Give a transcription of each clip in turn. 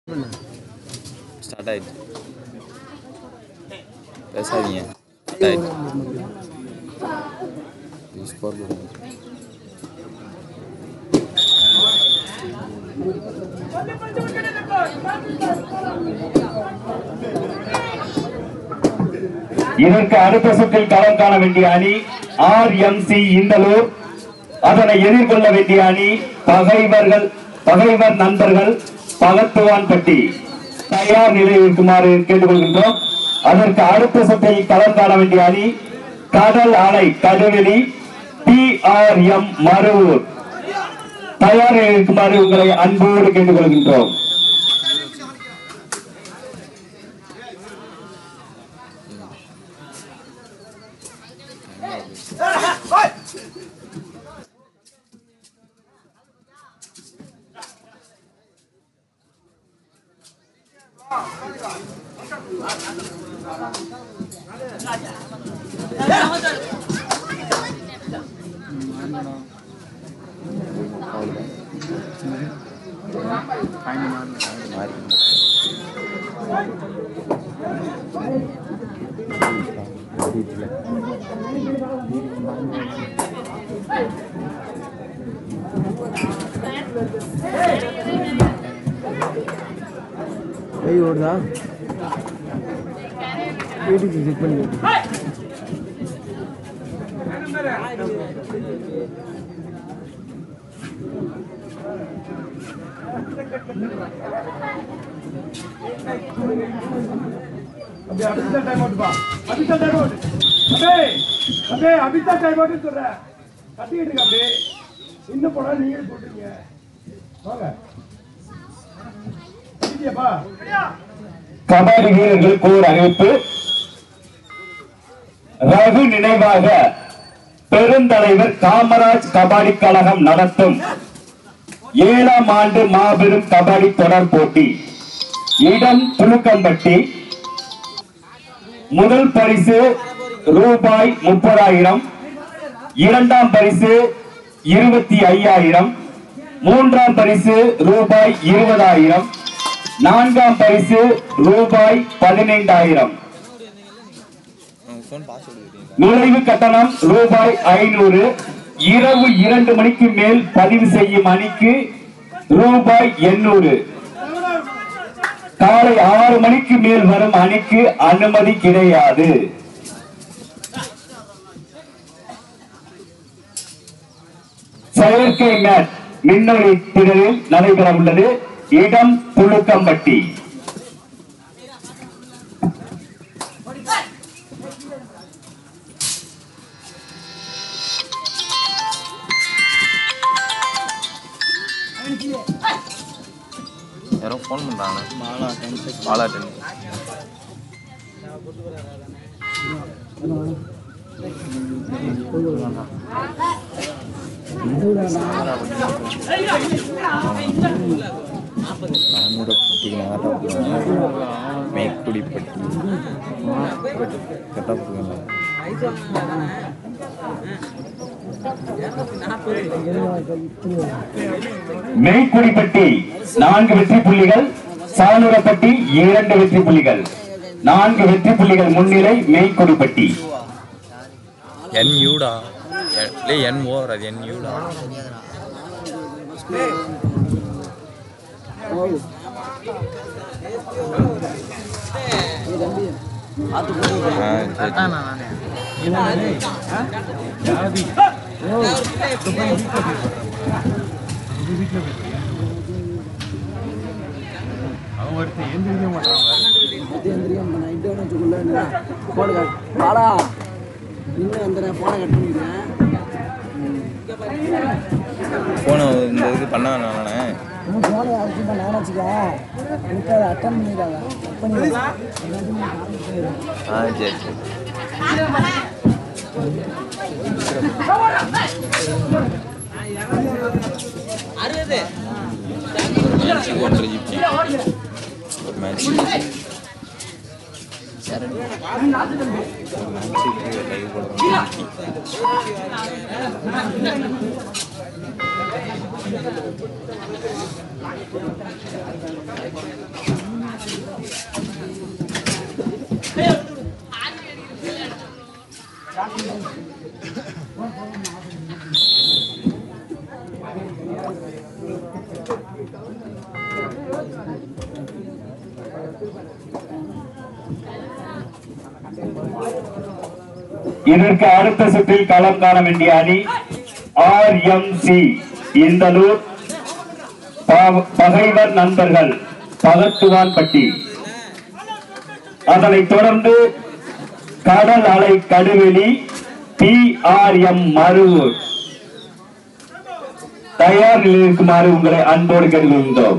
Start ஆயிடுச்சு பேசாதீங்க start ஆயிடுச்சு ஸ்கோர் போடுங்க இதற்கு அடுத்த சுற்றில் களம் காண வேண்டிய அணி ஆர் எம் சி இந்தலூர் அதனை எதிர்கொள்ள வேண்டிய அணி பகைவர்கள் பகைவர் நண்பர்கள் பகத்துவான்பட்டி தயார் நிலையில் இருக்குமாறு கேட்டுக்கொள்கின்றோம் அதற்கு அடுத்த சுற்றில் களம் காண வேண்டிய அணி கடல் அலை Kaduveli D R M Maruvur தயார் நிலையில் இருக்குமாறு உங்களை அன்போடு கேட்டுக்கொள்கின்றோம் மாறி கை ஓடுதா வீட்டுக்கு செக் பண்ணி அப்படியே அபிஷா டைம் அவுட் பா அபிஷா டைம் அவுட் அப்படியே அப்படியே அபிஷா டைம் அவுட் சொல்றேன் கட்டிக்கிட்டு அப்படியே இன்னும் போனா நீங்க சொல்றீங்க வாங்க கட்டிட்டியாப்பா கபடி வீரர்களுக்கு ஒரு அறிவிப்பு ரகு நினைவாக பெருந்தலைவர் காமராஜ் கபாடி கழகம் நடத்தும் ஏழாம் ஆண்டு மாபெரும் கபடி தொடர் போட்டி இடம் துலுக்கம்பட்டி முதல் பரிசு ரூபாய் முப்பதாயிரம் இரண்டாம் பரிசு இருபத்தி ஐயாயிரம் மூன்றாம் பரிசு ரூபாய் இருபதாயிரம் நான்காம் பரிசு ரூபாய் பதினைந்தாயிரம் ஃபோன் பாஸ்வேர்டு கேட்டீங்க நுழைவு கட்டணம் ரூபாய் ஐநூறு இரவு இரண்டு மணிக்கு மேல் பதிவு செய்யும் அணிக்கு ரூபாய் எண்ணூறு காலை ஆறு மணிக்கு மேல் வரும் அணிக்கு அனுமதி கிடையாது செயற்கை மேட் மின்னொளி திடலில் நடைபெற உள்ளது இடம் புழுக்கம்பட்டி யாரோ ஃபோன் பண்ணுறாங்க பாலா டென் நானூறு மேற்குடிப்பட்டி கரெக்டாக போடுங்க மெய்க்குடிப்பட்டி நான்கு வெற்றி புள்ளிகள் சாலுரப்பட்டி இரண்டு வெற்றி புள்ளிகள் நான்கு வெற்றி புள்ளிகள் முன்னிலை மெய்க்குடிப்பட்டி என் யூடா இல்லை என் ஓவர் அது என் யூடா ஆ சரி அவன் ஒருத்தன் எந்திரிக்க மாட்டான் எந்திரிக்க நைட்டு வச்சுக்குள்ள போன கட் பாடா இன்னும் அந்த போனை கட் பண்ணிக்கிறேன் ஃபோனை இந்த இது பண்ண வேணாண்ணே இன்னும் போனை அடிச்சுட்டா நான் வச்சுக்க எனக்கு அதை அட்டன் பண்ணிடாத கட் பண்ணி ஆ சரி சரி மேட்ச்சுக்கு ஒன்றரை ஜிபி ஒரு மேட்ச் ஒரு மேட்ச்சுக்கு லைவ் போடுறோம் இதற்கு அடுத்த சுற்றில் களம் காண வேண்டிய அணி ஆர் எம் சி இந்தலூர் ப- பகைவர் நண்பர்கள் பகத்துவான்பட்டி அதனைத் தொடர்ந்து கடல் அலை Kaduveli P R M Maruvur தயார் நிலையில் இருக்குமாறு உங்களை அன்போடு கேட்டுக்கொள்கின்றோம்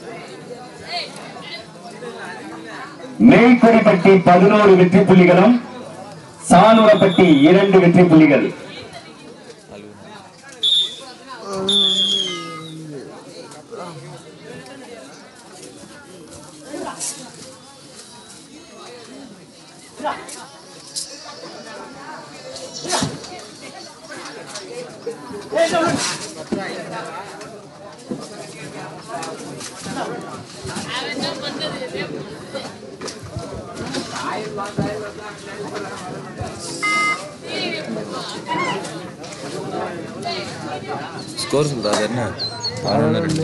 மேய்க்குடிப்பட்டி பதினோரு வெற்றி புள்ளிகளும் சானூரப்பட்டி இரண்டு வெற்றி புள்ளிகள் ஸ்கோர் சொல்றா அது என்ன பதினொன்று ரெண்டு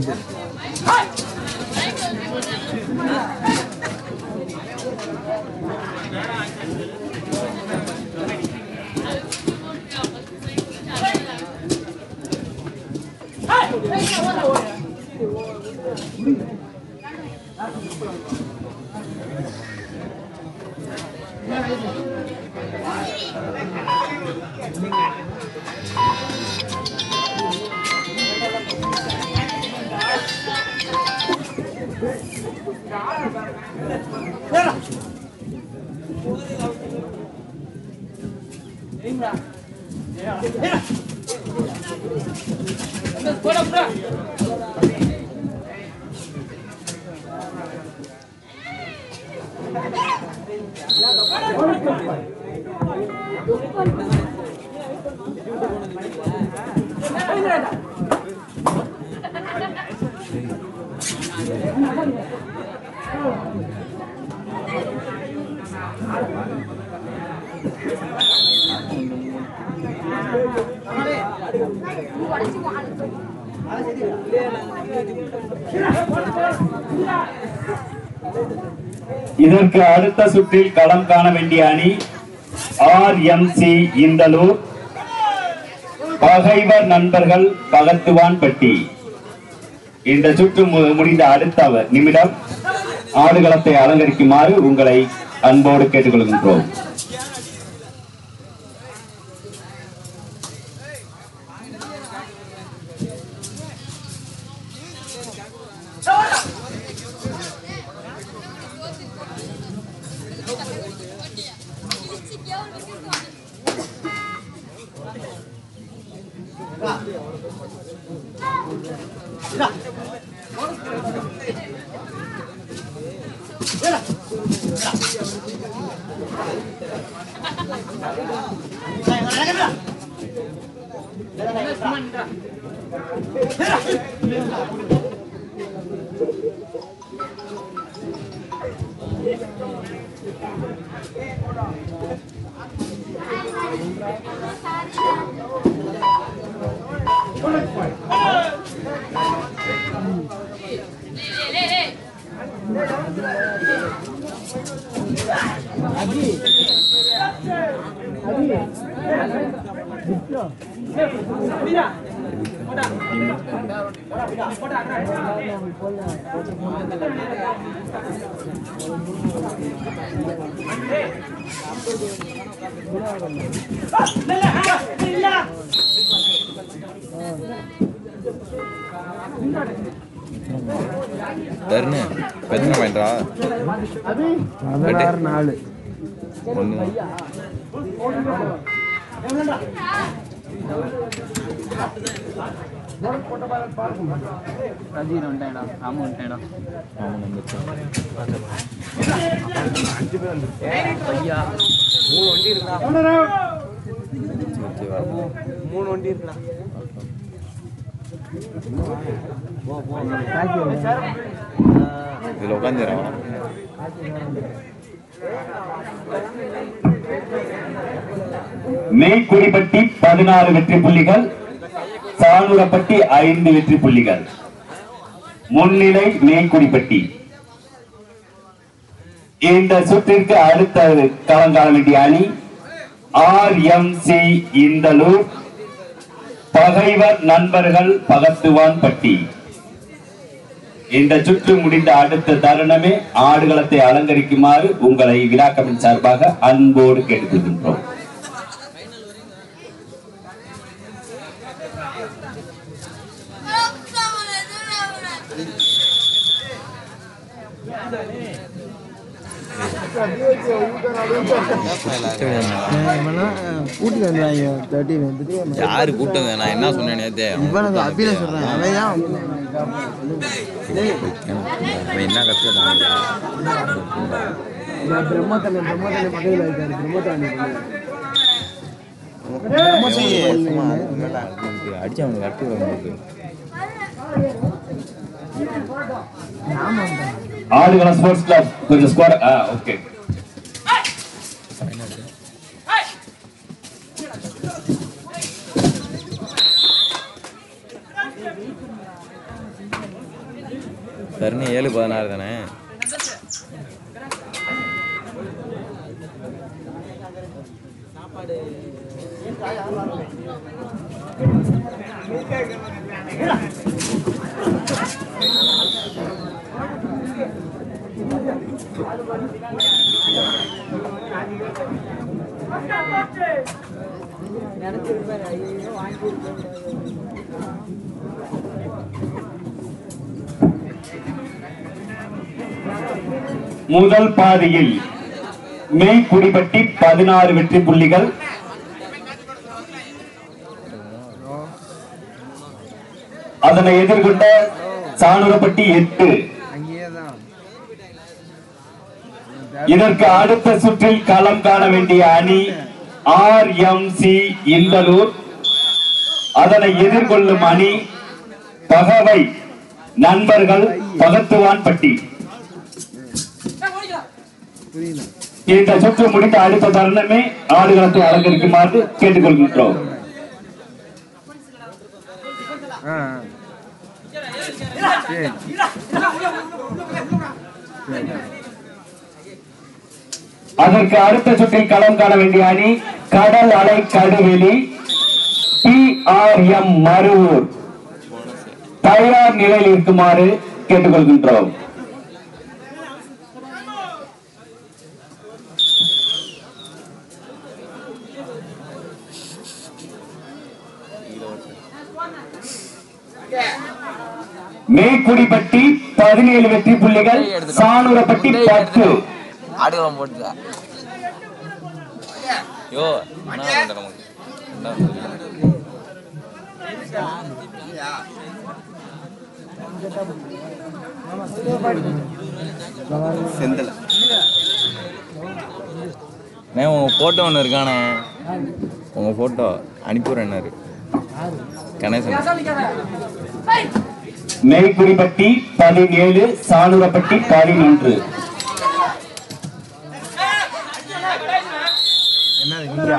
இதற்கு அடுத்த சுற்றில் களம் காண வேண்டிய அணி ஆர் எம் சி இந்தலூர் பகைவர் நண்பர்கள் பகத்துவான்பட்டி இந்த சுற்று மு- முடிந்த அடுத்த அவ- நிமிடம் ஆடுகளத்தை அலங்கரிக்குமாறு உங்களை அன்போடு கேட்டுக்கொள்கின்றோம் தருணு இப்ப எத்தனை பாயிண்டா பதினாறு நாலு ஒன்று ரஜினி வந்துட்டேடா ஆமாம் வந்துட்டேடா ஆமாம் வந்துச்சு ஐயா மூணு வண்டி இருக்குடா சரி, சரி, வரட்டும். மூணு வண்டி இருக்குடா இதில் உட்காந்துரும் மேய்க்குடிப்பட்டி பதினாறு வெற்றி புள்ளிகள் சானூரப்பட்டி ஐந்து வெற்றி புள்ளிகள் முன்னிலை மேய்க்குடிப்பட்டி இந்த சுற்றிற்கு அடுத்த களம் காண வேண்டிய அணி ஆர் எம் சி இந்தலூர் பகைவர் நண்பர்கள் பகத்துவான் பட்டி இந்த சுற்று முடிந்த அடுத்த தருணமே ஆடுகளத்தை அலங்கரிக்குமாறு உங்களை விழாக்கமின் சார்பாக அன்போடு கேட்டுக்கொள்கின்றோம் கூட்டிட்டு வந்துடுவாங்க தேர்ட்டி வந்துட்டு யாரு கூட்டம் நான் என்ன சொன்னேன் நேத்து இவனுக்கு அபில சொல்றேன் அவன் தான் அவன் என்ன கற்றுக்கிட்டான் பிரம்மத்தண்ணி பிரம்மத்தண்ணி பக்கத்தில் இருக்காரு பிரம்மத்தண்ணி அடிச்சு அவனுக்கு கட்டு அவனுக்கு ஆடுகளம் ஸ்போர்ட்ஸ் கிளப் கொஞ்சம் ஸ்கோர் ஓகே தருணி ஏழு பதினாறு தானே முதல் பாதியில் மெய்க்குடிப்பட்டி பதினாறு வெற்றி புள்ளிகள் அதனை எதிர்கொண்ட சாணுரப்பட்டி எட்டு அங்கேயே தான் இதற்கு அடுத்த சுற்றில் களம் காண வேண்டிய அணி ஆர் எம் சி இந்தலூர் அதனை எதிர்கொள்ளும் அணி பகவை நண்பர்கள் பகத்துவான் பட்டி புரியல இந்த சுற்று முடிந்த அடுத்த தருணமே ஆடுகளத்தை அலங்கரிக்குமாறு கேட்டுக்கொள்கின்றோம் ஆ ஆ. சரி அதற்கு அடுத்த சுற்றில் களம் காண வேண்டிய அணி கடல் அலை Kaduveli P R M Maruvur தயார் நிலையில் இருக்குமாறு கேட்டுக்கொள்கின்றோம் மேற்குடிப்பட்டி பதினேழு வெற்றி புள்ளிகள் சானூரப்பட்டி பத்து ஆடுகளம் போட்டுதா யோ என்ன பண்ற நமக்கு என்ன பண்றது? செந்தில் அண்ணே உங்க போட்டோ ஒன்று இருக்கானே உங்க போட்டோ அனுப்பிவிட்றேன்னாரு கணேசன் மேய்க்குடிப்பட்டி பதினேழு சானூரப்பட்டி பதினொன்று என்னது இங்கயா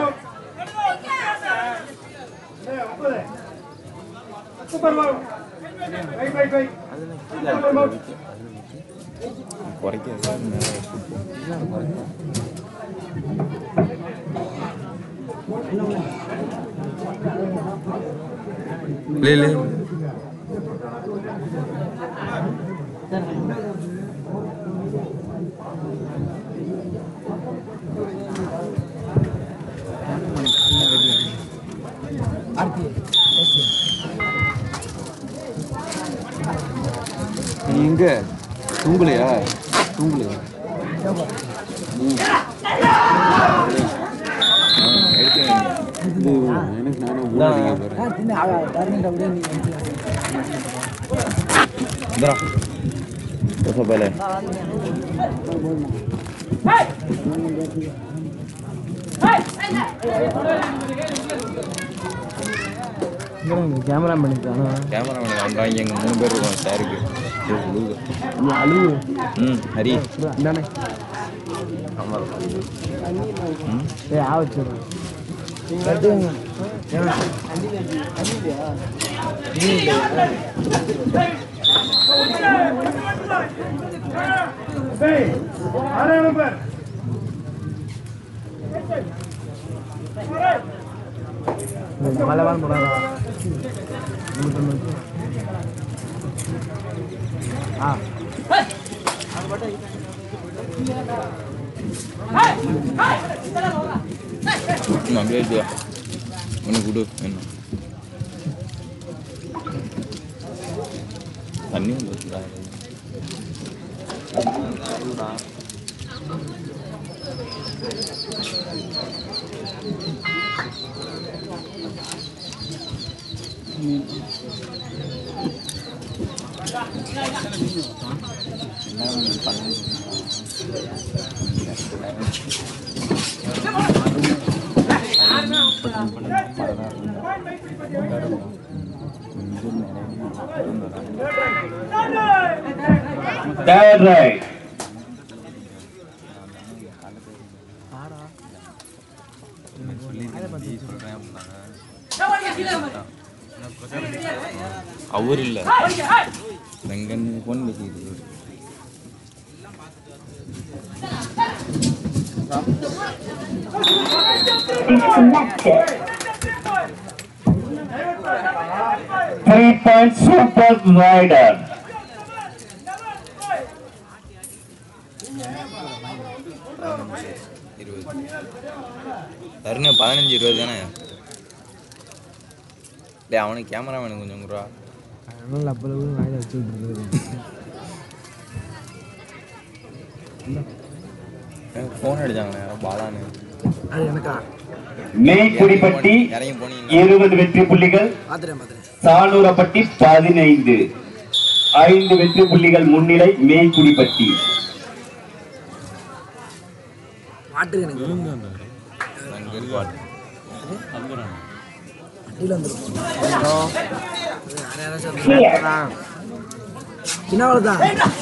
super ball right right right super ball குறைக்க இல்லை இல்லை நீ எங்க தூங்கலையா தூங்கலையா இது எனக்கு நானே ஊழடிக்க போறேன் இந்தா ஓசோ பேலே கேமரா பண்ணிட்டானா கேமராமேன் வந்தாங்க எங்கள் மூணு பேர் இருக்கோம் சாருக்கு அழுகு ம் ஹரி இந்தானே ஆமாம் ம் ஏய் ஆ வச்சிடுறேன் கட்டுங்க டேய், ஆறாம் நம்பர் மழை வாங்க போடாதா ஆ ம் அப்படியே எடுத்துவா ஒன்று கொடு என்ன தண்ணி வந்துருக்குடா தேர்ட் ரைட் அவர் இல்லை வெங்கன் ஃபோன் பேசிக்கிட்டு த்ரீ பாயிண்ட் சூப்பர் ரைடர் இருபது தருண பதினஞ்சு இருபது தானே டேய் அவனுக்கு கேமராமேனு கொஞ்சம் குறா அதனால அப்பளவு வாயில வச்சு விட்டுருக்குது ஃபோன் அடிச்சாங்கண்ணே யாரோ பாலான்னு அது எனக்கா மேய்க்குடிப்பட்டி இறங்கி போனீங்க இருபது வெற்றி புள்ளிகள் பாத்துறேன் பாத்துறேன் சானூரப்பட்டி பதினைந்து ஐந்து வெற்றி புள்ளிகள் முன்னிலை மேய்க்குடிப்பட்டி மாட்டுக்கு எனக்கு அங்கே இருக்கு வாட்டு வண்டியில் வந்துருக்கோம் சின்ன தான்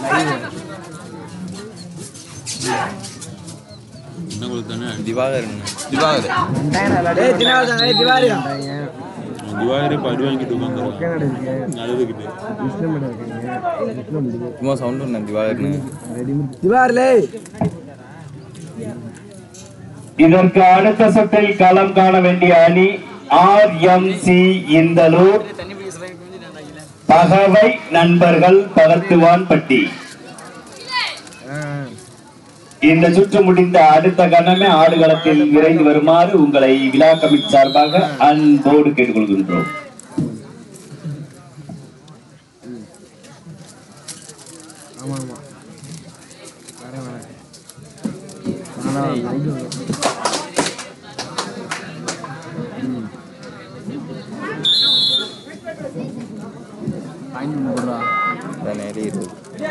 என்ன கொடுத்தானே திவாகர் திவாகர் டேய் சின்ன தான் டேய் திவாரியா திவாகரே இப்போ அடி வாங்கிட்டு உட்காந்துருக்கான் அழுதுகிட்டு சும்மா சவுண்டு பண்ணேன் திவாகர்னு திவாரிலே இதற்கு அடுத்த சுற்றில் களம் காண வேண்டிய அணி ஆர் எம் சி இந்தலூர் பகவை நண்பர்கள் பகத்துவான் பட்டி இந்த சுற்று முடிந்த அடுத்த கணமே ஆடுகளத்தில் விரைந்து வருமாறு உங்களை விழா கமிட்டி சார்பாக அன்போடு கேட்டுக்கொள்கின்றோம் ஆமா ஆமா வரேன் வரேன் ஆனா இது நேரே இருபது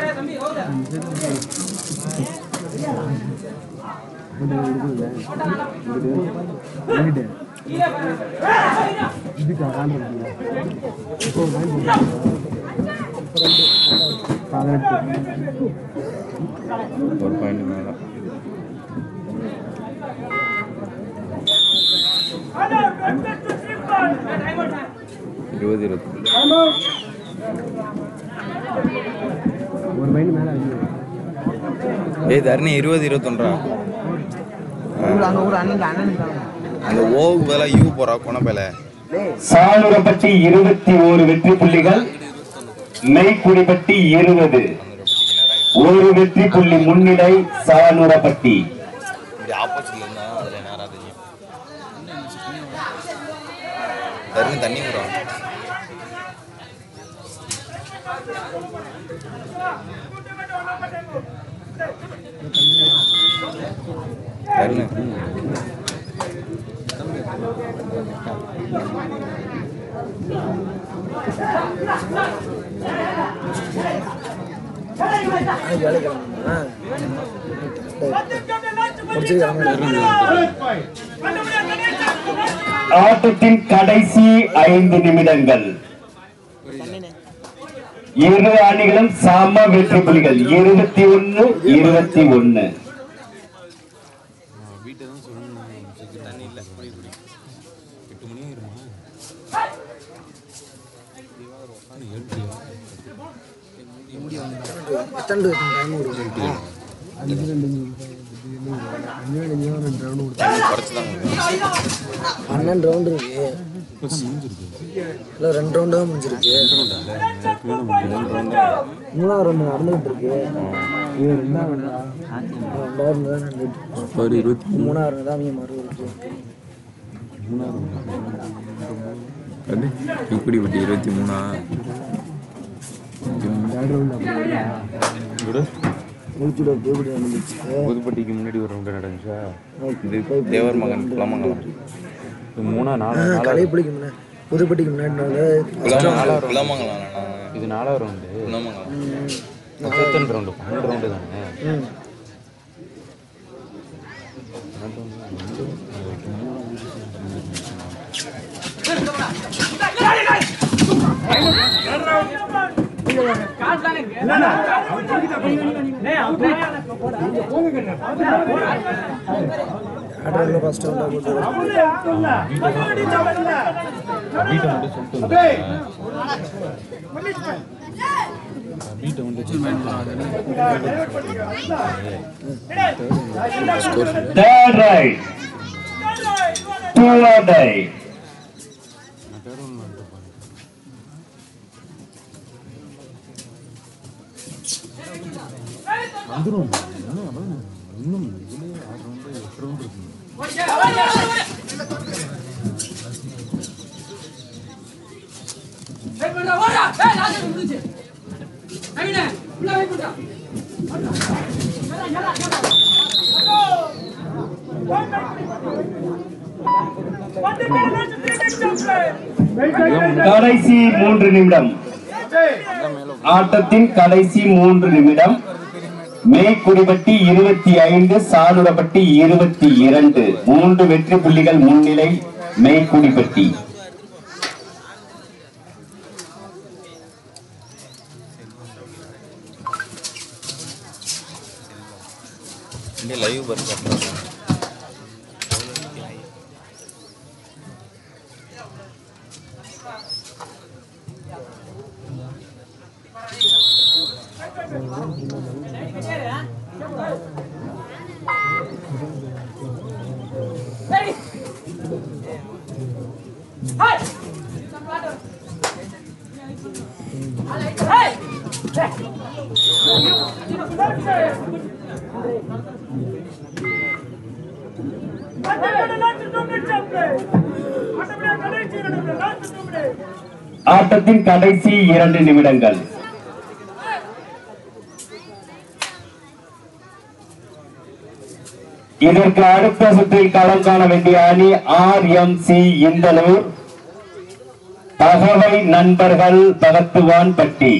இதுக்கு ஆரம்பிக்கல இப்போ பதினெட்டு ஒரு பாயிண்ட் மேலே இருபது இருபத்தி ஒரு மைண்ட் மேலே அடிக்கும் ஏய் தர்ணி இருபது இருபத்தொன்றா அங்கே ஒரு அண்ணன் அண்ணன் அந்த ஓவுக்கு பதிலாக யூ போகிறா கொணப்பேல சாலுரப்பட்டி இருபத்தி ஓரு வெற்றி புள்ளிகள் மெய்க்குடிப்பட்டி இருபது ஒரு வெற்றி புள்ளி முன்னிலை சாலுரப்பட்டி இப்படி ஆப்போசிட்ல இருந்தா அதுல நேரா தெரியும் தர்ணி தண்ணி விடுறோம் தர்ணு முடிச்சிருக்காங்க First point. ஆட்டத்தின் கடைசி ஐந்து நிமிடங்கள் இரு அணிகளும் சம வெற்றி புலிகள் இருபத்தி ஒன்னு இருபத்தி ஒன்னு வீட்டை தான் சொல்லணும் தண்ணி இல்லை குடி குடி எட்டு மணி ஆயிருமா எத்தனை டைம் விடுவோம் குறைச்சி தான் பன்னெண்டு ரவுண்டு இருக்கு இல்லை ரெண்டு ரவுண்டு தான் முடிஞ்சிருக்கு மூணாவது ரவுண்டு நடந்துகிட்டு இருக்கு இது ரெண்டாவது round ஆ? ரெண்டாவது round தான் நடந்துட்டு இருக்கு. ஒரு இருபத்தி மூணாவது round தான் அவங்க மறு இருக்கு அது இப்படி பட்டி இருபத்தி மூணா முடிச்சுட்டு தேவடி வந்துச்சு புதுப்பட்டிக்கு முன்னாடி ஒரு ரவுண்டு நடந்துச்சா இது தேவர் மகன் குலமங்கலம் இது மூணா நாலா நாலா கலைப்பிடிக்கு முன்னாடி புதுப்பட்டிக்கு முன்னாடி நாள் குலமங்கலம் குலமங்கலம் இது நாலாவது ரவுண்டு குலமங்கலம் முப்பத்தெண்டு ரவுண்டு பன்னெண்டு ரவுண்டு தானே ம் ஆடுறதுல ஃபர்ஸ்ட் ரவுண்டாக போட்டு வீட்டை மட்டும் சொல்லிட்டு வந்தேன். வீட்டை மட்டும் third right do or die கடைசி மூன்று நிமிடம் ஆட்டத்தின் கடைசி மூன்று நிமிடம் மேற்குடிபட்டி இருபத்தி ஐந்து சாலுரப்பட்டி இருபத்தி இரண்டு மூன்று வெற்றி புள்ளிகள் முன்னிலை மேற்குடிபட்டி இங்கே லைவ் பண்ணுறோம் ஆட்டத்தின் கடைசி இரண்டு நிமிடங்கள் இதற்கு அடுத்த சுற்றில் களம் காண வேண்டிய அணி ஆர் எம் சி இந்தலூர் தகவை நண்பர்கள் பகத்துவான் பட்டி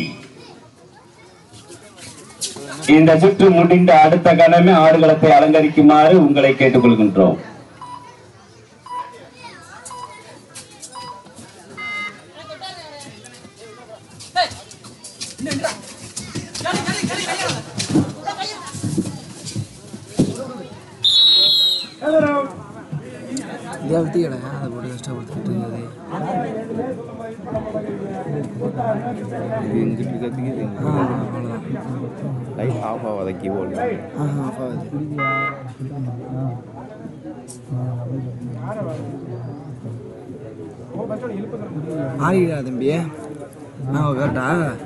இந்த சுற்று முடிந்த அடுத்த கணமே ஆடுகளத்தை அலங்கரிக்குமாறு உங்களை கேட்டுக்கொள்கின்றோம் தேவத்தி கடை அதை போட்டு கஷ்டப்படுத்திட்டு இருக்குது எங்கிட்டு கற்றுக்கிது ஆ அவ்வளோதான் லைட் ஆஃப் ஆகாத கீபோர்டு ஆஹா ஆஃப் ஆகுது ஆடிடா தம்பி ஆ கேட்டா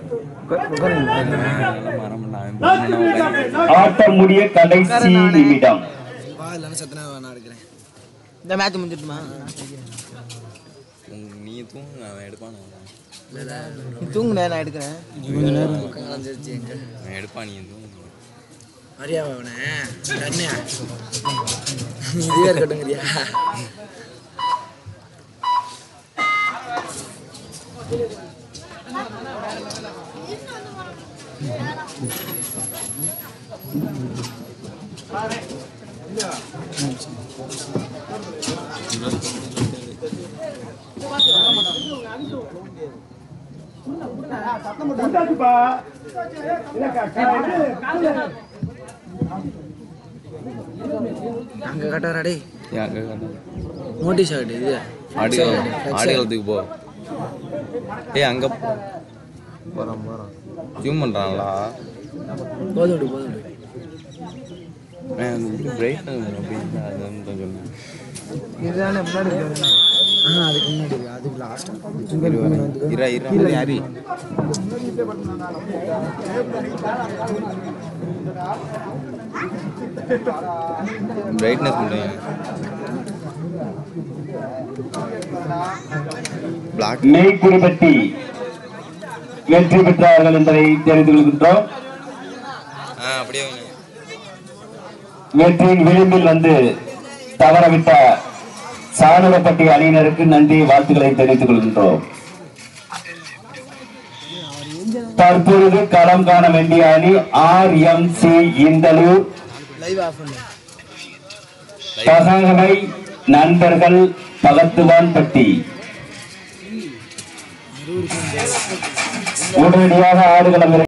மரம் நான் ஆட்டம் முடிய கடைசி நிமிடம் வா இல்லைன்னா சத்தனா நான் எடுக்கிறேன் இந்த மேட்ச் முடிஞ்சிட்டுமா நீ தூங்க அவன் எடுப்பான் நீ தூங்குனே நான் எடுக்கிறேன் அவன் எடுப்பான் நீ தூங்க மரியாதை அவனே கண்ணியா இதுவே இருக்கட்டுங்கிறியா உண்டாச்சுப்பா இல்ல க- க- இது காலு. அங்கே கட்டாரா டேய் ஏன் அங்கே காட்டு? நோட்டீஸ் ஆகிட்டு இது ஆடிகள் ஆடிகளத்துக்கு போ ஏய் அங்கே போகிறான் போகிறான் ஜூம் பண்ணுறாங்களா போதும் விடு போதும் விடு பிரைட்னஸ் அப்படின்னு அதுன்னு தான் சொன்னேன் இதுதானே முன்னாடி ஆ அதுக்கு முன்னாடி அதுக்கு லாஸ்ட்டாக இரா இரா யாரி பிரைட்னஸ் பண்ணுங்க பிளாக் மெய்க்குறிப்பட்டி வெற்றி பெற்றார்கள் என்பதை தெரிந்து கொள்கின்றோம் ஆ அப்படியே வைங்க. வெற்றியின் விளிம்பில் வந்து தவறவிட்ட சாணகப்பட்டி அணியினருக்கு நன்றி வாழ்த்துக்களை தெரிவித்துக் கொள்கின்றோம் தற்பொழுது களம் காண வேண்டிய அணி R M C Inthalur live off பண்ணு பகமை நண்பர்கள் பகத்துவான் பட்டி உடனடியாக ஆடுகளம்